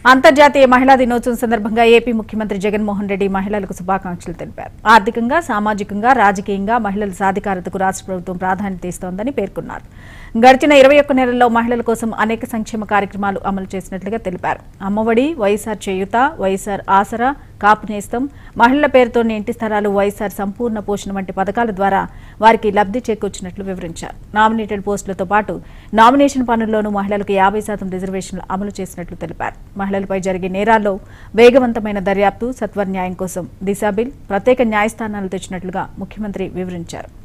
అంతర్జాతీయ మహిళా దినోత్సవం సందర్భంగా ఏపీ ముఖ్యమంత్రి జగన్మోహన్ రెడ్డి మహిళలకు శుభాకాంక్షలు తెలిపారు ఆర్థికంగా సామాజికంగా రాజకీయంగా మహిళల సాధికారతకు రాష్ట్ర ప్రభుత్వం ప్రాధాన్యత ఇస్తోందని పేర్కొన్నారు గడిచిన ఇరవై ఒక్క నెలల్లో మహిళల కోసం అనేక సంక్షేమ కార్యక్రమాలు అమలు చేసినట్లుగా తెలిపారు అమ్మఒడి వైఎస్ఆర్ చేయుత వైఎస్ఆర్ ఆసరా కాపు నేస్తం మహిళల పేరుతోనే ఇంటి స్థలాలు వైఎస్ఆర్ సంపూర్ణ పోషణ వంటి పథకాల ద్వారా వారికి లబ్ధి చేకూర్చినట్లు వివరించారు నామినేటెడ్ పోస్టులతో పాటు నామినేషన్ పనుల్లోనూ మహిళలకు యాభై శాతం రిజర్వేషన్లు అమలు చేసినట్లు తెలిపారు మహిళలపై జరిగే నేరాల్లో వేగవంతమైన దర్యాప్తు సత్వర న్యాయం కోసం దిశా బిల్ ప్రత్యేక న్యాయస్థానాలు తెచ్చినట్లుగా ముఖ్యమంత్రి వివరించారు